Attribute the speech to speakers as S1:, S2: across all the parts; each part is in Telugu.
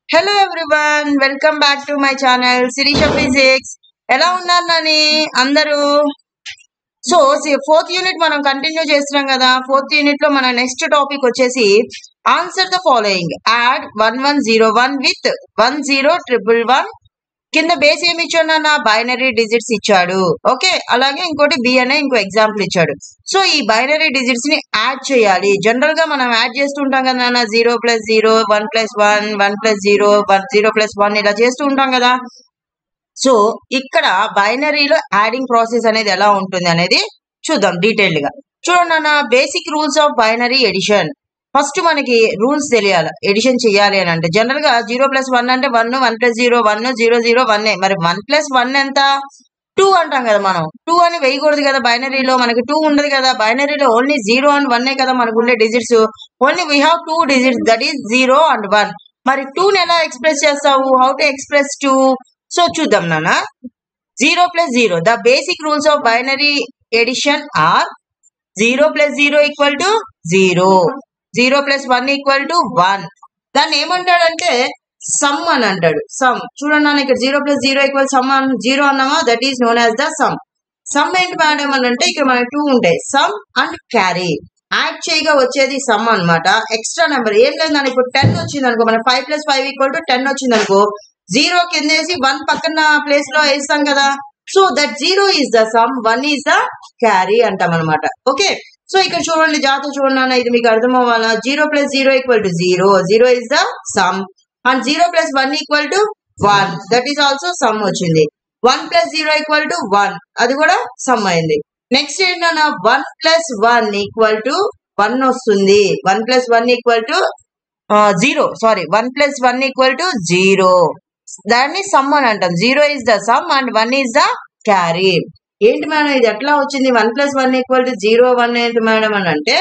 S1: Hello everyone welcome back to my channel Sirisha physics ఎలా ఉన్నారు నాని అందరూ సో ఫోర్త్ యూనిట్ మనం కంటిన్యూ చేస్తున్నాం కదా ఫోర్త్ యూనిట్ లో మన నెక్స్ట్ టాపిక్ వచ్చేసి answer the following add one one zero one with one zero triple one కింద బేస్ ఏమి ఇచ్చాడు నా బైనరీ డిజిట్స్ ఇచ్చాడు ఓకే అలాగే ఇంకోటి బి అనే ఇంకో ఎగ్జాంపుల్ ఇచ్చాడు సో ఈ బైనరీ డిజిట్స్ ని యాడ్ చేయాలి జనరల్ గా మనం యాడ్ చేస్తుంటాం కదా నాన్న zero plus zero one plus one one plus zero one zero plus one ఇలా చేస్తూ ఉంటాం కదా సో ఇక్కడ బైనరీలో యాడింగ్ ప్రాసెస్ అనేది ఎలా ఉంటుంది అనేది చూద్దాం డీటెయిల్డ్ గా చూడండి నాన్న basic rules of binary addition first మనకి రూల్స్ తెలియాలి ఎడిషన్ చేయాలి అని అంటే జనరల్ గా జీరో ప్లస్ వన్ అంటే one one plus zero one zero zero one మరి వన్ ప్లస్ వన్ ఎంత టూ అంటాం కదా మనం టూ అని వేయకూడదు కదా బైనరీలో మనకి టూ ఉండదు కదా బైనరీలో ఓన్లీ జీరో అండ్ వన్ కదా మనకు ఉండే digits only we have two digits that is zero and one మరి టూని ఎలా ఎక్స్ప్రెస్ చేస్తావు how to express two so చూద్దాం నాన్న zero plus zero the basic rules of binary addition are zero plus zero equal to zero zero plus one equal to one దాన్ని ఏమంటాడంటే సమ్ అని అంటాడు సమ్ చూడండి నాన్న ఇక్కడ zero plus zero equal some zero అన్నామా that is known as the sum sum ఏంటి మేడం అని అంటే ఇక్కడ మనకి టూ ఉంటాయి సమ్ అండ్ క్యారీ యాడ్ చేయగా వచ్చేది సమ్ అన్నమాట ఎక్స్ట్రా నెంబర్ ఏం లేదు నాన్న ఇప్పుడు టెన్ వచ్చింది అనుకో మన five plus five equal to ten వచ్చింది అనుకో జీరో కిందేసి వన్ పక్కన ప్లేస్ లో వేస్తాం కదా so that zero is the sum one is the carry అంటాం అనమాట ఓకే సో ఇక్కడ చూడండి జాతర చూడండి నాన్న ఇది మీకు అర్థం అవ్వాలా zero plus zero equal to zero zero is the sum and zero plus one equal to one that is also sum వచ్చింది one plus zero equal to one అది కూడా సమ్ అయింది నెక్స్ట్ ఏంటన్నా one plus one equal to one వస్తుంది one plus one equal to zero sorry one plus one equal to zero దాన్ని సమ్ అని అంటాం zero is the sum and one is the carry ఏంటి మేడం ఇది ఎట్లా వచ్చింది one plus one equal to zero one ఏంటి మేడం అని అంటే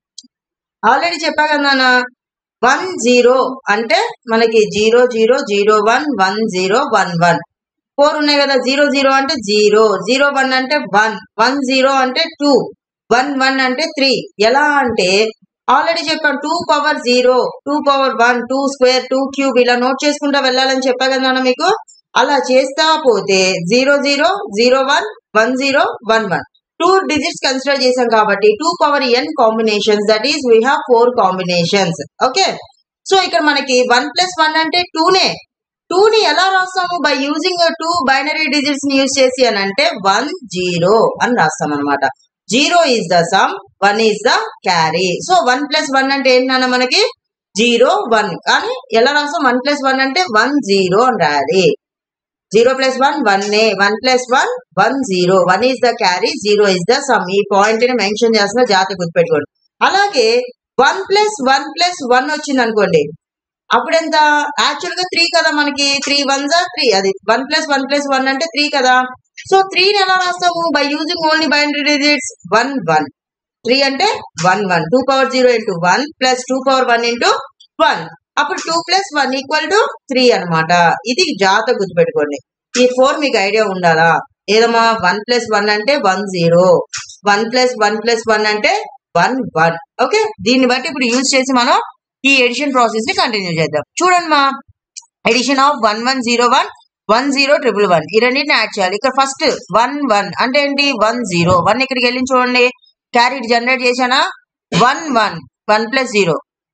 S1: ఆల్రెడీ చెప్పా కదా నాన్న వన్ జీరో అంటే మనకి zero zero zero one one zero one one four ఉన్నాయి కదా జీరో జీరో అంటే జీరో జీరో వన్ అంటే వన్ వన్ జీరో అంటే టూ వన్ వన్ అంటే త్రీ ఎలా అంటే ఆల్రెడీ చెప్పాను two power zero two power one two square two cube ఇలా నోట్ చేసుకుంటా వెళ్ళాలని చెప్పా కదా నాన్న మీకు అలా చేస్తా పోతే zero zero zero one one zero one one two digits consider చేసాం కాబట్టి two power n combinations that is we have four combinations okay so ఇక్కడ మనకి వన్ ప్లస్ వన్ అంటే టూనే టూ ని ఎలా రాస్తాము by using two binary digits ని యూజ్ చేసి అని అంటే వన్ జీరో అని రాస్తాం అనమాట zero is the sum one is the carry so one plus one అంటే ఏంటన్నా మనకి జీరో వన్ కానీ ఎలా రాస్తాం వన్ ప్లస్ వన్ అంటే వన్ జీరో అని రాయాలి జీరో ప్లస్ వన్ వన్ ఏ one plus one one zero one is the carry zero is the sum ఈ పాయింట్ ని మెన్షన్ చేస్తున్న జాగ్రత్త గుర్తుపెట్టుకోండి అలాగే one plus one plus one వచ్చింది అనుకోండి అప్పుడు ఎంత యాక్చువల్ గా త్రీ కదా మనకి త్రీ వన్ జా త్రీ అది one plus one plus one అంటే త్రీ కదా సో త్రీని ఎలా రాస్తాము by using only binary digits one one three అంటే one one two power zero into one plus two power one into one అప్పుడు two plus one equal to three అనమాట ఇది జాగ్రత్త గుర్తుపెట్టుకోండి ఈ ఫోర్ మీకు ఐడియా ఉండాలా ఏదమ్మా వన్ ప్లస్ వన్ అంటే one zero one plus one plus one అంటే వన్ వన్ ఓకే దీన్ని బట్టి ఇప్పుడు యూజ్ చేసి మనం ఈ ఎడిషన్ ప్రాసెస్ ని కంటిన్యూ చేద్దాం చూడండి మా addition of one one zero one one zero triple one ఈ రెండింటిని యాడ్ చేయాలి ఇక్కడ ఫస్ట్ వన్ వన్ అంటే ఏంటి వన్ జీరో వన్ ఇక్కడికి వెళ్ళి చూడండి క్యారీ జనరేట్ చేశానా one one one plus zero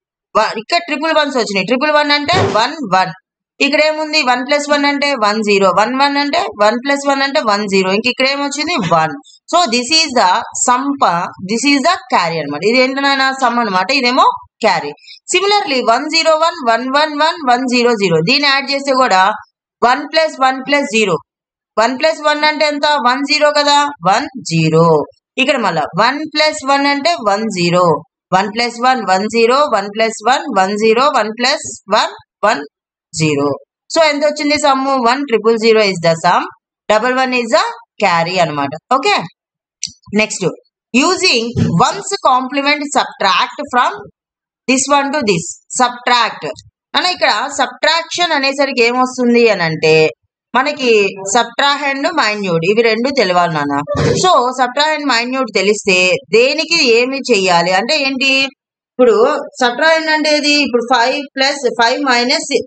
S1: ఇక్కడ ట్రిపుల్ వన్స్ వచ్చినాయి ట్రిపుల్ వన్ అంటే వన్ వన్ ఇక్కడ ఏముంది వన్ ప్లస్ వన్ అంటే వన్ జీరో వన్ వన్ అంటే వన్ ప్లస్ వన్ అంటే వన్ జీరో ఇంక ఇక్కడ ఏమొచ్చింది one so this is the సంప దిస్ ఈజ్ ద క్యారీ అనమాట ఇది ఏంటనైనా సమ్ అనమాట ఇదేమో carry similarly one zero one one one one one zero zero దీన్ని యాడ్ చేస్తే కూడా one plus one plus zero one plus one అంటే ఎంత వన్ జీరో కదా వన్ జీరో ఇక్కడ మళ్ళా వన్ ప్లస్ వన్ అంటే one zero one plus one one zero one plus one one zero one plus one one zero so ఎంత వచ్చింది sum one triple zero is the sum double one is the carry అనమాట okay next using one's complement subtract from this one to this subtract అన్న ఇక్కడ సబ్ట్రాక్షన్ అనేసరికి ఏమొస్తుంది అని అంటే మనకి సబ్ట్రాహెండ్ మైన్యూట్ ఇవి రెండు తెలియాలి నాన్న సో సబ్ట్రాహెండ్ మైన్యూట్ తెలిస్తే దేనికి ఏమి చెయ్యాలి అంటే ఏంటి ఇప్పుడు సబ్ట్రాహెండ్ అంటే ఇది ఇప్పుడు five plus five minus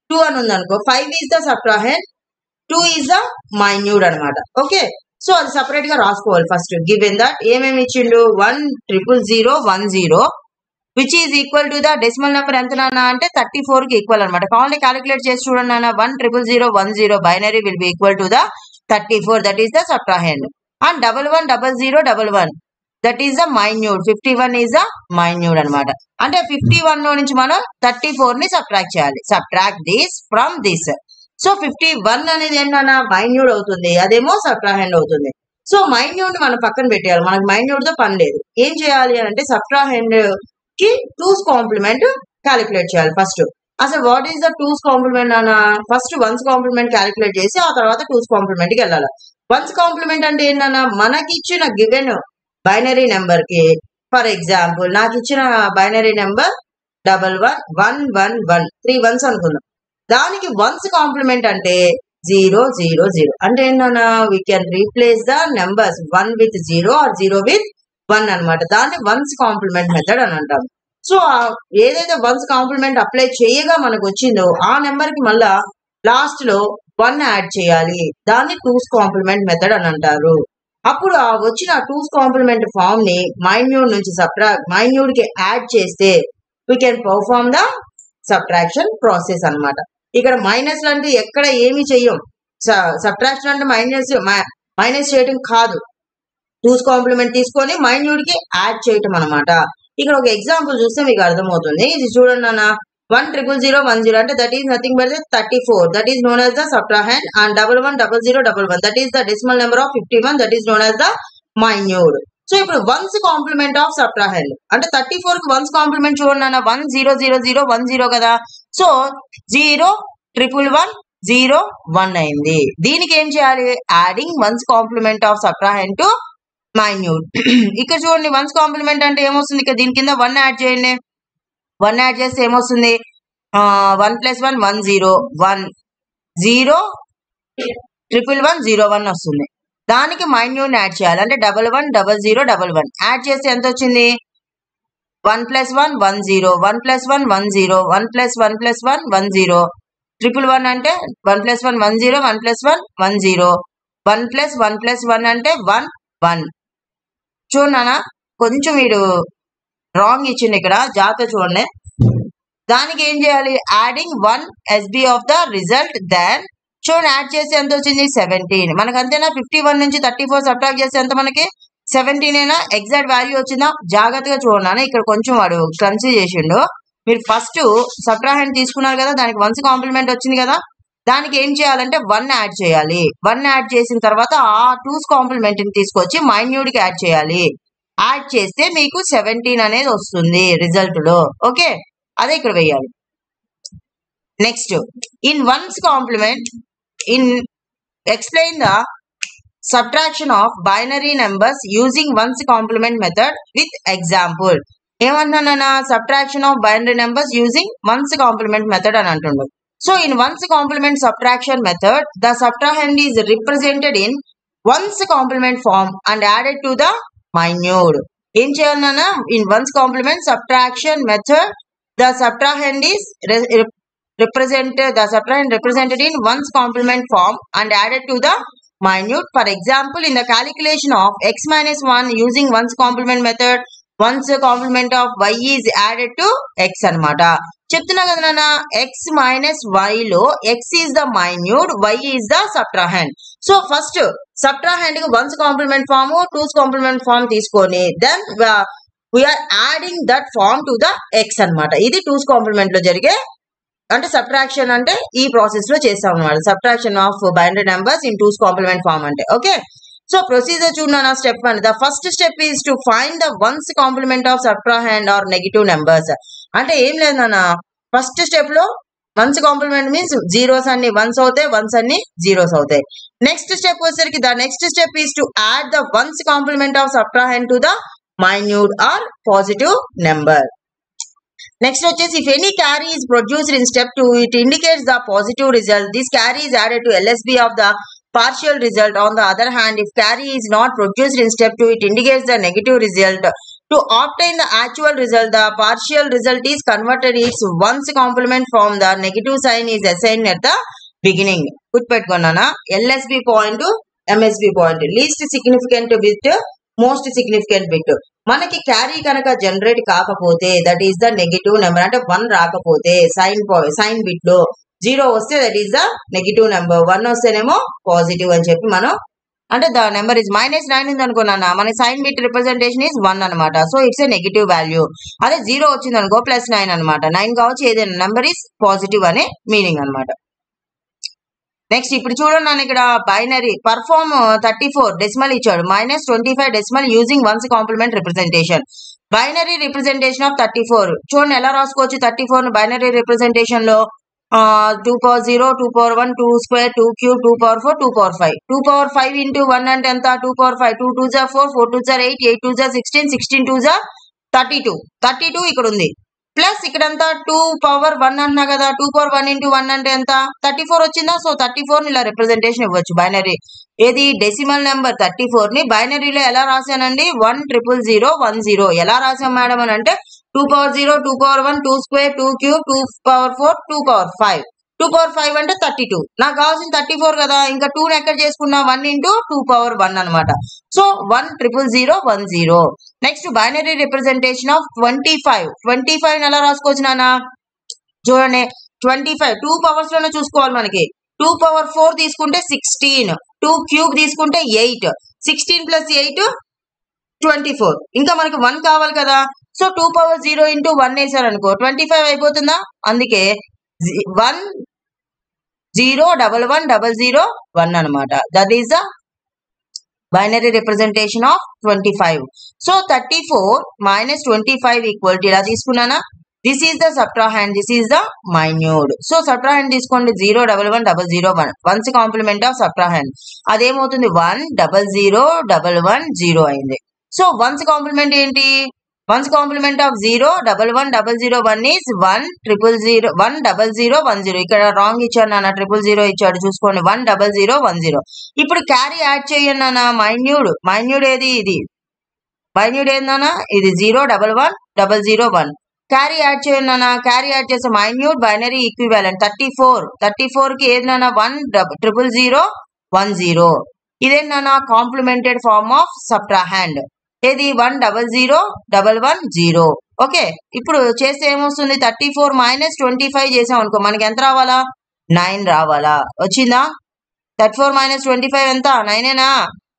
S1: two అని ఉంది అనుకో five is the subtrahend two is the minuend అనమాట ఓకే సో అది సపరేట్ గా రాసుకోవాలి ఫస్ట్ గివెన్ దట్ ఏమేమి ఇచ్చిండు one triple zero one zero which is equal to the decimal number ఎంత నాన్న అంటే థర్టీ ఫోర్ కి ఈక్వల్ అనమాట కావాలంటే క్యాలిక్యులేట్ చేసి చూడండి నాన్న one triple zero one zero binary will be equal to the thirty four that is the subtrahend and double one double zero double one that is the minuend fifty one is the minuend అనమాట అంటే ఫిఫ్టీ వన్ లో నుంచి మనం థర్టీ ఫోర్ ని సబ్ట్రాక్ట్ చేయాలి subtract this from this so fifty one అనేది ఏంటన్నా మైన్యూడ్ అవుతుంది అదేమో సబ్ట్రాహెండ్ అవుతుంది సో మైన్యూడ్ మనం పక్కన పెట్టేయాలి మనకు మైన్యూడ్ తో పని లేదు ఏం చేయాలి అని అంటే సబ్ట్రాహెండ్ కి టూస్ కాంప్లిమెంట్ క్యాలిక్యులేట్ చేయాలి ఫస్ట్ అసలు what is the two's complement అన్న ఫస్ట్ వన్స్ కాంప్లిమెంట్ క్యాలిక్యులేట్ చేసి ఆ తర్వాత టూస్ కాంప్లిమెంట్ కి వెళ్ళాలి వన్స్ కాంప్లిమెంట్ అంటే ఏంటన్నా మనకి ఇచ్చిన గివెన్ బైనరీ నెంబర్ కి ఫర్ ఎగ్జాంపుల్ నాకు ఇచ్చిన binary number double one one one one three ones అనుకుందాం దానికి వన్స్ కాంప్లిమెంట్ అంటే జీరో జీరో జీరో అంటే ఏంటన్నా we can replace the numbers one with zero or zero with one అన్నమాట దాన్ని వన్స్ కాంప్లిమెంట్ మెథడ్ అని అంటాం సో ఏదైతే వన్స్ కాంప్లిమెంట్ అప్లై చేయగా మనకు వచ్చిందో ఆ నెంబర్ కి మళ్ళా లాస్ట్ లో వన్ యాడ్ చేయాలి దాన్ని టూస్ కాంప్లిమెంట్ మెథడ్ అని అంటారు అప్పుడు ఆ వచ్చిన టూస్ కాంప్లిమెంట్ ఫామ్ ని మైన్యూడ్ నుంచి సబ్ట్రా మైన్యూడ్ కి యాడ్ చేస్తే we can perform the subtraction process అన్నమాట ఇక్కడ మైనస్ అంటే ఎక్కడ ఏమి చెయ్యం సబ్ట్రాక్షన్ అంటే మైనస్ మైనస్ చేయడం కాదు టూస్ కాంప్లిమెంట్ తీసుకొని మైన్యూడ్ కి యాడ్ చేయటం అనమాట ఇక్కడ ఒక ఎగ్జాంపుల్ చూస్తే మీకు అర్థమవుతుంది ఇది చూడండి నాన్న one triple zero one zero అంటే that is nothing but thirty four that is known as the subtrahend and double one double zero double one that is the decimal number of fifty one that is known as the minuend so ఇప్పుడు వన్స్ కాంప్లిమెంట్ ఆఫ్ సబ్ట్రాహెండ్ అంటే థర్టీ ఫోర్ కి వన్స్ కాంప్లిమెంట్ చూడండి నాన్న one zero zero zero one zero కదా so zero triple one zero one అయింది దీనికి ఏం చేయాలి adding one's complement of subtrahend to minuend ఇక్కడ చూడండి వన్స్ కాంప్లిమెంట్ అంటే ఏమొస్తుంది ఇక్కడ దీని కింద వన్ యాడ్ చేయండి వన్ యాడ్ చేస్తే ఏమొస్తుంది one plus one one zero one zero triple one zero one వస్తుంది దానికి మైన్యూట్ యాడ్ చేయాలి అంటే double one double zero double one add చేస్తే ఎంత వచ్చింది one plus one one zero one plus one one zero one plus one plus one one zero triple one అంటే one plus one one zero one plus one one zero one plus one plus one అంటే వన్ వన్ చూడనా కొంచెం వీడు రాంగ్ ఇచ్చింది ఇక్కడ జాగ్రత్త చూడండి దానికి ఏం చేయాలి adding one SB of the result then చూడండి యాడ్ చేస్తే ఎంత వచ్చింది సెవెంటీన్ మనకు అంతేనా ఫిఫ్టీ వన్ నుంచి థర్టీ ఫోర్ సబ్ట్రాక్ట్ చేస్తే ఎంత మనకి సెవెంటీన్ అయినా ఎగ్జాక్ట్ వాల్యూ వచ్చిందా జాగ్రత్తగా చూడండి ఇక్కడ కొంచెం వాడు కన్సిడర్ చేసిండు మీరు ఫస్ట్ సబ్ట్రాహెండ్ తీసుకున్నారు కదా దానికి వన్స్ కాంప్లిమెంట్ వచ్చింది కదా దానికి ఏం చేయాలంటే వన్ యాడ్ చేయాలి వన్ యాడ్ చేసిన తర్వాత ఆ టూస్ కాంప్లిమెంట్ ని తీసుకొచ్చి మైన్యూడ్ కి యాడ్ చేయాలి యాడ్ చేస్తే మీకు సెవెంటీన్ అనేది వస్తుంది రిజల్ట్ లో ఓకే అదే ఇక్కడ వేయాలి next in one's complement in explain the subtraction of binary numbers using ones complement method with example ఏమన్నానన్నా subtraction of binary numbers using one's complement method అని అంటుండు so in one's complement subtraction method the subtrahend is represented in one's complement form and added to the minuend ఏం చేయాలన్నా in one's complement subtraction method the subtrahend is represent the subtrahend represented in one's complement form and added to the minute. For example, in the calculation of x minus 1 using one's complement method, one's complement of y is added to x అనమాట చెప్తున్నా కదా నాన్న ఎక్స్ మైనస్ లో x is the minuend y is the subtrahend so first subtrahend కి one's complement form two's complement form తీసుకొని then we're adding that form to the x అన్నమాట ఇది టూస్ కాంప్లిమెంట్ లో జరిగే అంటే సబ్ట్రాక్షన్ అంటే ఈ ప్రాసెస్ లో చేస్తాం అనమాట subtraction of binary numbers in two's complement form అంటే ఓకే సో ప్రొసీజర్ చూడన్నా step one the first step is to find the one's complement of subtrahend or negative numbers అంటే ఏం లేదు నాన్న ఫస్ట్ స్టెప్ లో వన్స్ కాంప్లిమెంట్ మీన్స్ జీరోస్ అన్ని వన్స్ అవుతాయి వన్స్ అన్ని జీరోస్ అవుతాయి నెక్స్ట్ స్టెప్ వచ్చేసరికి the next step is to add the one's complement of subtrahend to the minuend or positive number next వచ్చేసి if any carry is produced in step two it indicates the positive result this carry is added to LSB of the partial result on the other hand if carry is not produced in step 2 it indicates the negative result To obtain the actual result, the partial result is converted its one's complement from the negative sign is assigned at the beginning. గుర్తుపెట్టుకున్నానా LSB point MSB point least significant bit most significant bit మనకి క్యారీ కనుక జనరేట్ కాకపోతే that is the negative number అంటే వన్ రాకపోతే సైన్ సైన్ బిట్ లో జీరో వస్తే that is the negative number one వస్తేనేమో పాజిటివ్ అని చెప్పి మనం అంటే the number is minus nine ఉంది అనుకున్నాను మన sign bit representation is one అనమాట so it's a negative value అదే జీరో వచ్చింది అనుకో ప్లస్ నైన్ అనమాట నైన్ కావచ్చు ఏదైనా నెంబర్ ఇస్ పాజిటివ్ అనే మీనింగ్ అనమాట నెక్స్ట్ ఇప్పుడు చూడండి నన్ను ఇక్కడ binary perform thirty four decimal ఇచ్చాడు minus twenty five decimal using one's complement representation binary representation of thirty four చూడండి ఎలా రాసుకోవచ్చు థర్టీ ఫోర్ బైనరీ రిప్రజెంటేషన్ లో two power zero two power one two square two cube two power four two power five two power five into one అంటే ఎంత two power five two two జా ఫోర్ ఫోర్ టూ జార్ ఎయిట్ ఎయిట్ టూ జా సిక్స్టీన్ సిక్స్టీన్ టూ జా థర్టీ టూ థర్టీ టూ ఇక్కడ ఉంది ప్లస్ ఇక్కడంతా టూ పవర్ వన్ అన్నా కదా two power one into one అంటే ఎంత థర్టీ ఫోర్ వచ్చిందా సో థర్టీ ఫోర్ ఇలా రిప్రజెంటేషన్ ఇవ్వచ్చు బైనరీ ఏది డెసిమల్ నెంబర్ థర్టీ ఫోర్ ని బైనరీలో ఎలా రాశానండి one triple zero one zero ఎలా రాసాం మేడం అని అంటే two power zero two power one two square two cube two power four two power five two power five అంటే థర్టీ టూ నాకు కావాల్సిన థర్టీ ఫోర్ కదా ఇంకా టూ ఎక్కడ చేసుకున్నా one into two power one అనమాట so one triple zero one zero next binary representation of twenty five twenty five ఎలా రాసుకోవచ్చు నాన్న చూడండి ట్వంటీ ఫైవ్ టూ పవర్స్ లోనే చూసుకోవాలి మనకి టూ పవర్ ఫోర్ తీసుకుంటే సిక్స్టీన్ టూ క్యూబ్ తీసుకుంటే eight sixteen plus eight twenty four ఇంకా మనకి వన్ కావాలి కదా so two power zero into one వేసారు అనుకో ట్వంటీ ఫైవ్ అయిపోతుందా అందుకే one zero double one double zero one అనమాట that is the binary representation of twenty five so thirty four minus twenty five equal to ఇలా తీసుకున్నానా this is the subtrahend this is the minuend so సబ్ట్రాహ్యాండ్ తీసుకోండి zero double one double zero one one's complement of subtrahend అదేమవుతుంది one double zero double one zero అయింది సో వన్స్ కాంప్లిమెంట్ ఏంటి one's complement of zero double one double zero one is one triple zero one double zero one zero ఇక్కడ రాంగ్ ఇచ్చాడు నాన్న ట్రిపుల్ జీరో ఇచ్చాడు చూసుకోండి one double zero one zero ఇప్పుడు క్యారీ యాడ్ చేయండి నాన్న మైన్యూడ్ మైన్యూడ్ ఏది ఇది మైన్యూడ్ ఏందన్నా ఇది zero double one double zero one carry add చేయండి నాన్న క్యారీ యాడ్ చేస్తే minuend binary equivalent thirty four thirty four కి ఏది నాన్న one triple zero one zero ఇదేంటన్నా కాంప్లిమెంటెడ్ ఫార్మ్ ఆఫ్ సబ్ట్రాహ్యాండ్ ఏది one double zero double one zero okay ఇప్పుడు చేస్తే ఏమొస్తుంది thirty four minus twenty five చేసాం అనుకో మనకి ఎంత రావాలా నైన్ రావాలా వచ్చిందా thirty four minus twenty five ఎంత నైనేనా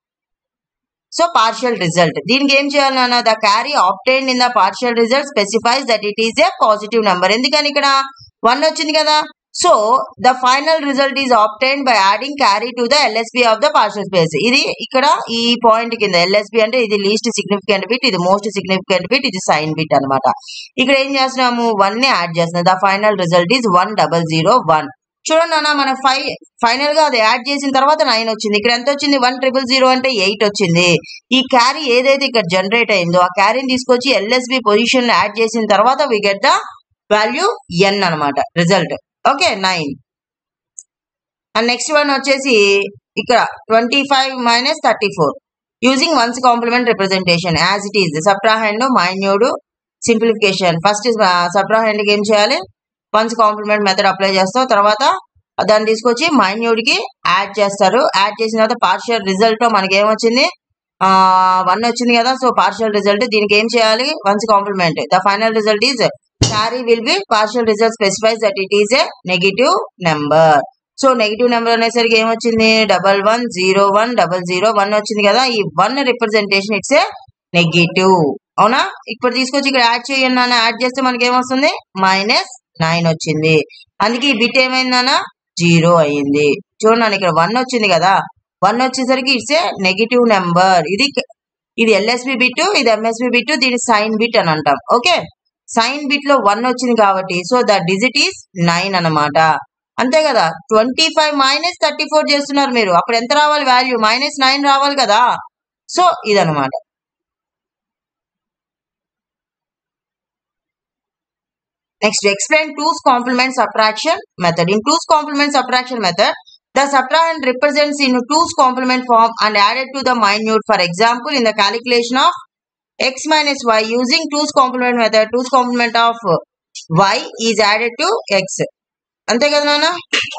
S1: సో పార్షియల్ రిజల్ట్ దీనికి ఏం చేయాలి నాన్న the carry obtain in the partial result specifies that it is a positive number ఎందుకని ఇక్కడ వన్ వచ్చింది కదా so the final result is obtained by adding carry to the LSB of the partial space ఇది ఇక్కడ ఈ పాయింట్ కింద ఎల్ఎస్బి అంటే ఇది లీస్ట్ సిగ్నిఫికెంట్ బిట్ ఇది మోస్ట్ సిగ్నిఫికెంట్ బిట్ ఇది సైన్ బిట్ అనమాట ఇక్కడ ఏం చేస్తున్నాము వన్ ని యాడ్ చేస్తున్నాం the final result is one double zero one చూడండి అన్న మన ఫైవ్ ఫైనల్ గా అది యాడ్ చేసిన తర్వాత నైన్ వచ్చింది ఇక్కడ ఎంత వచ్చింది వన్ ట్రిపుల్ జీరో అంటే ఎయిట్ వచ్చింది ఈ క్యారీ ఏదైతే ఇక్కడ జనరేట్ అయిందో ఆ క్యారీని తీసుకొచ్చి ఎల్ఎస్బి పొజిషన్ లో యాడ్ చేసిన తర్వాత we get the value in అనమాట result okay nine and next one వచ్చేసి ఇక్కడ twenty five minus thirty four using one's complement representation as it is subtrahend minuend simplification first subtrahend కి ఏం చేయాలి వన్స్ కాంప్లిమెంట్ మెథడ్ అప్లై చేస్తాం తర్వాత దాన్ని తీసుకొచ్చి మైన్యూడ్ కి యాడ్ చేస్తారు యాడ్ చేసిన తర్వాత పార్షియల్ రిజల్ట్ మనకి ఏమొచ్చింది వన్ వచ్చింది కదా సో పార్షియల్ రిజల్ట్ దీనికి ఏం చేయాలి one's complement the final result is carry will be partial result specifies that it is a negative number so negative number అనేసరికి ఏమొచ్చింది double one zero one double zero one వచ్చింది కదా ఈ one representation it's a negative అవునా ఇప్పుడు తీసుకొచ్చి ఇక్కడ యాడ్ చేయండి నాన్న యాడ్ చేస్తే మనకి ఏమొస్తుంది మైనస్ నైన్ వచ్చింది అందుకే ఈ బిట్ ఏమైందన్న జీరో అయ్యింది చూడండి ఇక్కడ వన్ వచ్చింది కదా వన్ వచ్చేసరికి ఇట్స్ ఏ నెగిటివ్ నెంబర్ ఇది ఇది ఎల్ఎస్బి బిట్ ఇది ఎంఎస్బి బిట్ దీని సైన్ బిట్ అని అంటాం ఓకే సైన్ బిట్ లో వన్ వచ్చింది కాబట్టి so the digit is nine అన్నమాట అంతే కదా twenty five minus thirty four చేస్తున్నారు మీరు అప్పుడు ఎంత రావాలి వాల్యూ మైనస్ నైన్ రావాలి కదా సో ఇదనమాట Next, explain two's complement subtraction method. In two's complement subtraction method, the subtrahend represents in two's complement form and added to the minute. For example, in the calculation of x minus y using 2's complement method 2's complement of y is added to x అంతే కదా నాన్న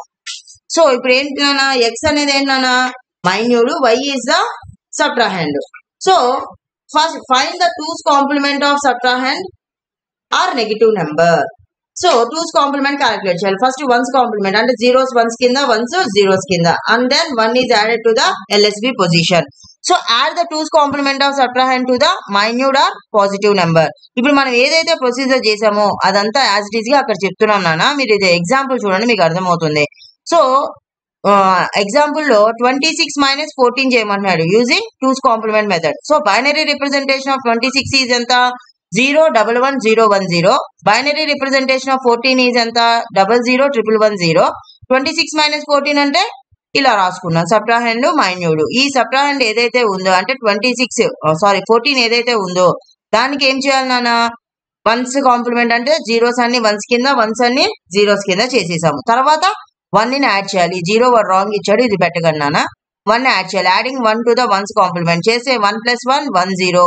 S1: సో ఇప్పుడు ఏంటి నాన్న ఎక్స్ అనేది ఏంటి నాన్న minuend y is the subtrahend so first find the two's complement of subtrahend or negative number so two's complement calculate చేయాలి ఫస్ట్ వన్స్ కాంప్లిమెంట్ అంటే జీరోస్ వన్స్ కింద వన్స్ జీరోస్ కింద and then one is added to the LSB position so add the two's complement of subtrahend to the minuend or positive number ఇప్పుడు మనం ఏదైతే ప్రొసీజర్ చేసామో అదంతా యాజ్ ఇట్ ఈస్ గా అక్కడ చెప్తున్నాం నాన్న మీరు ఇది ఎగ్జాంపుల్ చూడండి మీకు అర్థమవుతుంది సో ఎగ్జాంపుల్ లో ట్వంటీ సిక్స్ మైనస్ ఫోర్టీన్ చేయమంటున్నాడు using two's complement method so binary representation of twenty six is ఎంత zero double one zero one zero binary representation of fourteen is ఎంత double zero triple one zero twenty six minus fourteen అంటే ఇలా రాసుకున్నాం సప్రాహెండ్ మైన్యూడ్ ఈ సప్రాహెండ్ ఏదైతే ఉందో అంటే ట్వంటీ సిక్స్ సారీ ఫోర్టీన్ ఏదైతే ఉందో దానికి ఏం చేయాలి నాన్న వన్స్ కాంప్లిమెంట్ అంటే జీరోస్ అన్ని వన్స్ కింద వన్స్ అన్ని జీరోస్ కింద చేసేసాము తర్వాత వన్ ని యాడ్ చేయాలి జీరో వన్ రాంగ్ ఇచ్చాడు ఇది పెట్టగలను నాన్న వన్ యాడ్ చేయాలి adding one to the one's complement చేసే one plus one one zero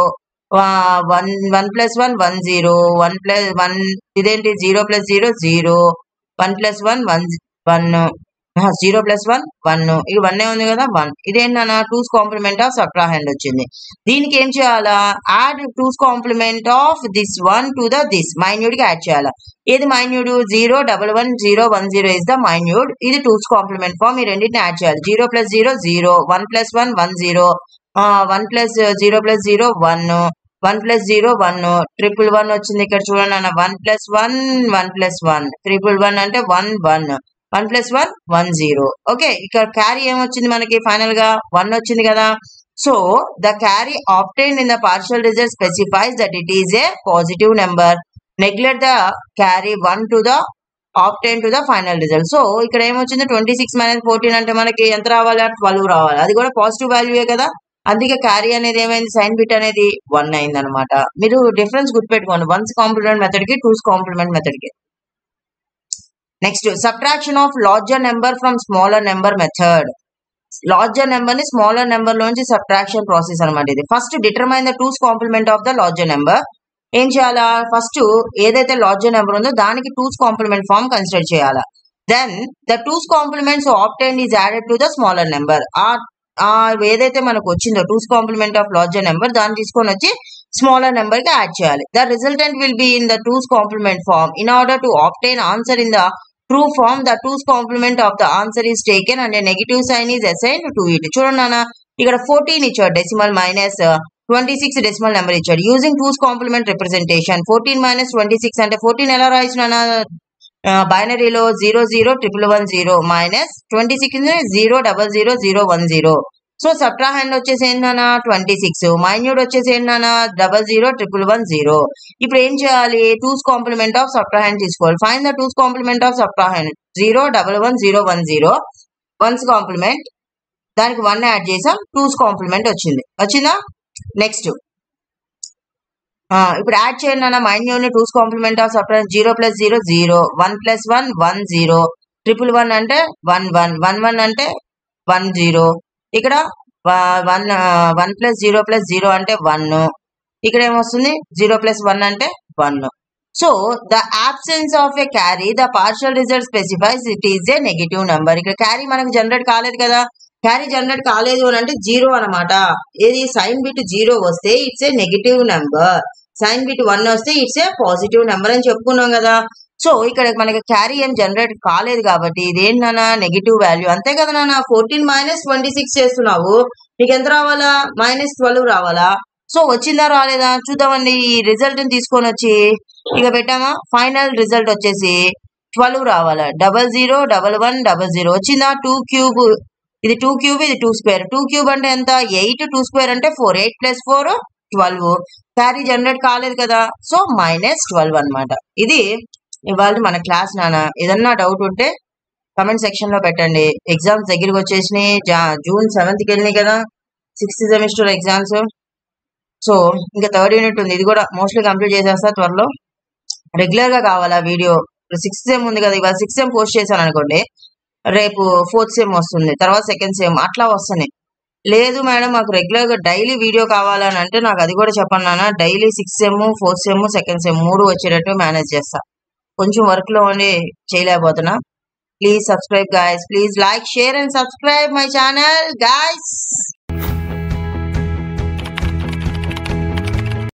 S1: one one plus one one zero one plus one ఇదేంటి zero plus zero zero one plus one one one zero plus one one ఇది వన్ ఉంది కదా వన్ ఇదేంటన్నా టూస్ కాంప్లిమెంట్ ఆఫ్ సబ్ట్రాహెండ్ వచ్చింది దీనికి ఏం చేయాలా add two's complement of this one to the this minuend కి యాడ్ చేయాలా ఏది minuend zero double one zero one zero is the minuend ఇది టూస్ కాంప్లిమెంట్ ఫామ్ ఈ రెండింటిని యాడ్ చేయాలి zero plus zero zero one plus one one zero one plus zero plus zero one one plus zero one triple one వచ్చింది ఇక్కడ చూడండి అన్న one plus one one plus one triple one అంటే one one one plus one one zero okay ఇక్కడ క్యారీ ఏమొచ్చింది మనకి ఫైనల్ గా వన్ వచ్చింది కదా so the carry obtain in the partial result specifies that it is a positive number neglect the carry one to the obtain to the final result so ఇక్కడ ఏమొచ్చింది ట్వంటీ సిక్స్ మైనస్ ఫోర్టీన్ అంటే మనకి ఎంత రావాలి ట్వెల్వ్ రావాలి అది కూడా పాజిటివ్ వాల్యూయే కదా అందుకే క్యారీ అనేది ఏమైంది సైన్ బిట్ అనేది వన్ అయింది అనమాట మీరు డిఫరెన్స్ గుర్తుపెట్టుకోండి వన్స్ కాంప్లిమెంట్ మెథడ్ కి టూస్ కాంప్లిమెంట్ మెథడ్ కి next subtraction of larger number from smaller number method larger number ని స్మాలర్ నెంబర్ లోంచి సబ్ట్రాక్షన్ ప్రాసెస్ అనమాట ఇది first determine the two's complement of the larger number ఏం చేయాలా ఫస్ట్ ఏదైతే లార్జర్ నెంబర్ ఉందో దానికి టూస్ కాంప్లిమెంట్ ఫామ్ కన్సిడర్ చేయాలా then the two's complements obtained is added to the smaller number ఆ ఆ ఏదైతే మనకు వచ్చిందో twos complement of larger number దాన్ని తీసుకొని వచ్చి స్మాలర్ నెంబర్ కి యాడ్ చేయాలి the resultant will be in the two's complement form in order to obtain answer in the true form the two's complement of the answer is taken and negative sign is assign to it చూడండి నాన్న ఇక్కడ ఫోర్టీన్ ఇచ్చాడు decimal minus twenty six decimal number ఇచ్చాడు using two's complement representation fourteen minus twenty six అంటే ఫోర్టీన్ ఎలా రాయించిన బైనరీలో zero zero triple one zero minus twenty six zero double zero zero one zero so subtrahend వచ్చేసి ఏంటన్నా ట్వంటీ సిక్స్ మైన్యూడ్ వచ్చేసి ఏంటన్నా double zero triple one zero ఇప్పుడు ఏం చేయాలి టూస్ కాంప్లిమెంట్ ఆఫ్ సబ్ట్రాహెండ్ తీసుకోవాలి fine the two's complement of subtrahend zero double one zero one zero one's complement దానికి వన్ యాడ్ చేసాం టూస్ కాంప్లిమెంట్ వచ్చింది వచ్చిందా నెక్స్ట్ ఇప్పుడు యాడ్ చేయండి అన్న minuend two's complement of supply zero plus zero zero one plus one one zero triple one అంటే వన్ వన్ వన్ వన్ అంటే వన్ జీరో ఇక్కడ one one plus zero plus zero అంటే వన్ ఇక్కడ ఏమొస్తుంది జీరో ప్లస్ వన్ అంటే one so the absence of a carry the partial result specifies it is a negative number ఇక్కడ క్యారీ మనకు జనరేట్ కాలేదు కదా క్యారీ జనరేట్ కాలేదు అని అంటే జీరో అనమాట ఏది సైన్ బిట్ జీరో వస్తే it's a negative number sign bit one వస్తే ఇట్స్ ఏ పాజిటివ్ నెంబర్ అని చెప్పుకున్నాం కదా సో ఇక్కడ మనకి క్యారీ ఏం జనరేట్ కాలేదు కాబట్టి ఇదేంటన్నా నెగిటివ్ వాల్యూ అంతే కదా నాన్న ఫోర్టీన్ మైనస్ ట్వంటీ సిక్స్ చేస్తున్నావు నీకు ఎంత రావాలా మైనస్ ట్వెల్వ్ రావాలా సో వచ్చిందా రాలేదా చూద్దామండి ఈ రిజల్ట్ ని తీసుకొని వచ్చి ఇక పెట్టామా ఫైనల్ రిజల్ట్ వచ్చేసి ట్వెల్వ్ రావాలా double zero double one double zero వచ్చిందా టూ క్యూబ్ ఇది టూ క్యూబ్ ఇది టూ స్క్వేర్ టూ క్యూబ్ అంటే ఎంత ఎయిట్ టూ స్క్వేర్ అంటే four eight plus four twelve carry generate కాలేదు కదా సో మైనస్ ట్వెల్వ్ అనమాట ఇది ఇవాళ మన క్లాస్ నాన్న ఏదన్నా డౌట్ ఉంటే కమెంట్ సెక్షన్ లో పెట్టండి ఎగ్జామ్స్ దగ్గరికి వచ్చేసినాయి జా- జూన్ సెవెంత్ కి వెళ్ళినాయి కదా సిక్స్త్ సెమిస్టర్ ఎగ్జామ్స్ సో ఇంకా థర్డ్ యూనిట్ ఉంది ఇది కూడా మోస్ట్లీ కంప్లీట్ చేసేస్తా త్వరలో రెగ్యులర్ గా కావాలా వీడియో సిక్స్త్ సెమ్ ఉంది కదా ఇవాళ సిక్స్త్ సెమ్ పోస్ట్ చేశాను అనుకోండి రేపు ఫోర్త్ సెమ్ వస్తుంది తర్వాత సెకండ్ సెమ్ అట్లా వస్తున్నాయి లేదు మేడం మాకు రెగ్యులర్ గా డైలీ వీడియో కావాలని అంటే నాకు అది కూడా చెప్పండి నాన్న daily six sem fourth sem second sem మూడు వచ్చేటట్టు మేనేజ్ చేస్తా కొంచెం వర్క్ లో ఉండి చేయలేకపోతున్నా please subscribe guys please like share and subscribe my channel guys